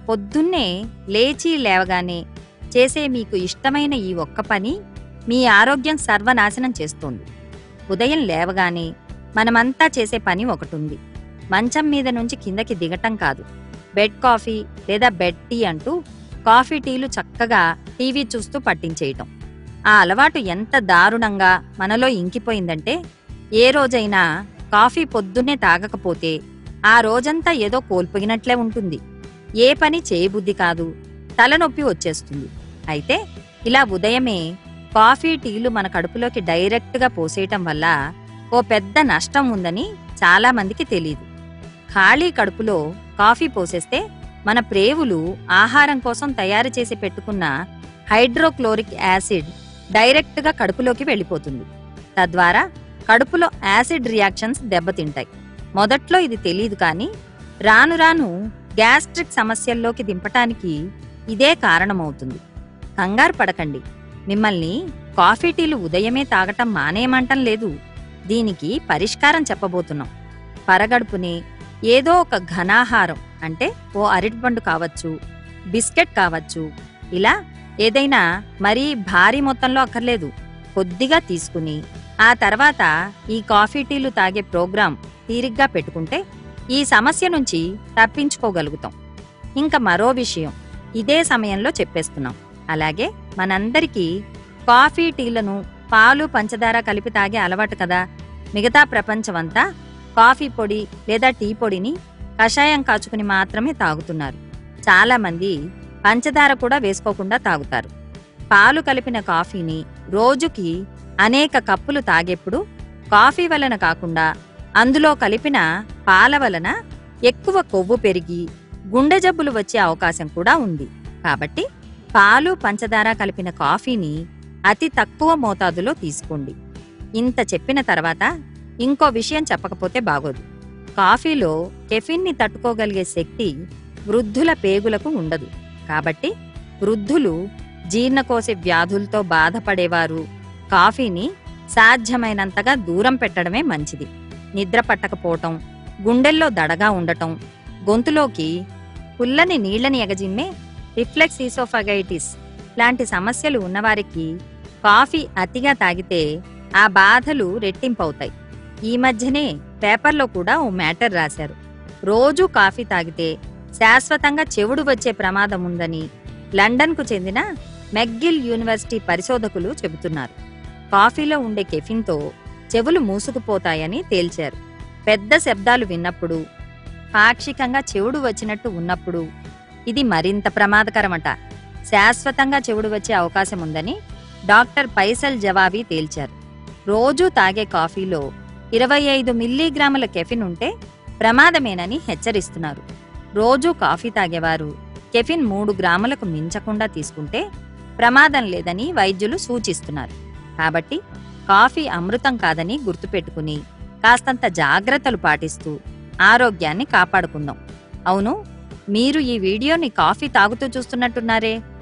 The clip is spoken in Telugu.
పొద్దున్నే లేచి లేవగానే చేసే మీకు ఇష్టమైన ఈ ఒక్క పని మీ ఆరోగ్యం సర్వనాశనం చేస్తుంది ఉదయం లేవగానే మనమంతా చేసే పని ఒకటుంది మంచం మీద నుంచి కిందకి దిగటం కాదు బెడ్ కాఫీ లేదా బెడ్ టీ అంటూ కాఫీ టీలు చక్కగా టీవీ చూస్తూ పట్టించేయటం ఆ అలవాటు ఎంత దారుణంగా మనలో ఇంకిపోయిందంటే ఏ రోజైనా కాఫీ పొద్దున్నే తాగకపోతే ఆ రోజంతా ఏదో కోల్పోయినట్లే ఉంటుంది ఏ పని చేయబుద్ధి కాదు తలనొప్పి వచ్చేస్తుంది అయితే ఇలా ఉదయమే కాఫీ టీలు మన కడుపులోకి డైరెక్ట్గా పోసేయటం వల్ల ఓ పెద్ద నష్టం ఉందని చాలా మందికి తెలియదు ఖాళీ కడుపులో కాఫీ పోసేస్తే మన ప్రేవులు ఆహారం కోసం తయారు చేసి పెట్టుకున్న హైడ్రోక్లోరిక్ యాసిడ్ డైరెక్ట్గా కడుపులోకి వెళ్ళిపోతుంది తద్వారా కడుపులో యాసిడ్ రియాక్షన్స్ దెబ్బతింటాయి మొదట్లో ఇది తెలియదు కానీ రాను రాను గ్యాస్ట్రిక్ సమస్యల్లోకి దింపటానికి ఇదే కారణమవుతుంది కంగారు పడకండి మిమ్మల్ని కాఫీ టీలు ఉదయమే తాగటం మానేయమంటం లేదు దీనికి పరిష్కారం చెప్పబోతున్నాం పరగడుపునే ఏదో ఒక ఘనాహారం అంటే ఓ అరటిపండు కావచ్చు బిస్కెట్ కావచ్చు ఇలా ఏదైనా మరీ భారీ మొత్తంలో అక్కర్లేదు కొద్దిగా తీసుకుని ఆ తర్వాత ఈ కాఫీ టీలు తాగే ప్రోగ్రాం తీరిగ్గా పెట్టుకుంటే ఈ సమస్య నుంచి తప్పించుకోగలుగుతాం ఇంకా మరో విషయం ఇదే సమయంలో చెప్పేస్తున్నాం అలాగే మనందరికీ కాఫీ టీలను పాలు పంచదార కలిపి తాగే అలవాటు కదా మిగతా ప్రపంచమంతా కాఫీ పొడి లేదా టీ పొడిని కషాయం కాచుకుని మాత్రమే తాగుతున్నారు చాలా మంది పంచదార కూడా వేసుకోకుండా తాగుతారు పాలు కలిపిన కాఫీని రోజుకి అనేక కప్పులు తాగేప్పుడు కాఫీ వలన కాకుండా అందులో కలిపిన పాల వలన ఎక్కువ కొవ్వు పెరిగి గుండె జబ్బులు వచ్చే అవకాశం కూడా ఉంది కాబట్టి పాలు పంచదార కలిపిన కాఫీని అతి తక్కువ మోతాదులో తీసుకోండి ఇంత చెప్పిన తర్వాత ఇంకో విషయం చెప్పకపోతే బాగోదు కాఫీలో కెఫిన్ని తట్టుకోగలిగే శక్తి వృద్ధుల పేగులకు ఉండదు కాబట్టి వృద్ధులు జీర్ణకోశ వ్యాధులతో బాధపడేవారు కాఫీని సాధ్యమైనంతగా దూరం పెట్టడమే మంచిది నిద్ర పట్టకపోవటం గుండెల్లో దడగా ఉండటం గొంతులోకి పుల్లని నీళ్లని ఎగజిమ్మే రిఫ్లెక్స్ ఈసోఫగైటిస్ లాంటి సమస్యలు ఉన్నవారికి కాఫీ అతిగా తాగితే ఆ బాధలు రెట్టింపవుతాయి ఈ మధ్యనే పేపర్లో కూడా ఓ మ్యాటర్ రాశారు రోజూ కాఫీ తాగితే శాశ్వతంగా చెవుడు వచ్చే ప్రమాదం ఉందని లండన్కు చెందిన మెగ్గిల్ యూనివర్సిటీ పరిశోధకులు చెబుతున్నారు కాఫీలో ఉండే కెఫిన్తో చెవులు మూసుకుపోతాయని తేల్చారు పెద్ద శబ్దాలు విన్నప్పుడు పాక్షికంగా చెవుడు వచ్చినట్టు ఉన్నప్పుడు ఇది మరింత ప్రమాదకరమట శాశ్వతంగా చెవుడు వచ్చే అవకాశం ఉందని డాక్టర్ పైసల్ జవాబీ తేల్చారు రోజూ తాగే కాఫీలో ఇరవై ఐదు మిల్లీగ్రాముల కెఫిన్ ఉంటే ప్రమాదమేనని హెచ్చరిస్తున్నారు రోజూ కాఫీ తాగేవారు కెఫిన్ మూడు గ్రాములకు మించకుండా తీసుకుంటే ప్రమాదం లేదని వైద్యులు సూచిస్తున్నారు కాబట్టి కాఫీ అమృతం కాదని గుర్తుపెట్టుకుని కాస్తంత జాగ్రత్తలు పాటిస్తూ ఆరోగ్యాన్ని కాపాడుకుందాం అవును మీరు ఈ వీడియోని కాఫీ తాగుతూ చూస్తున్నట్టున్నారే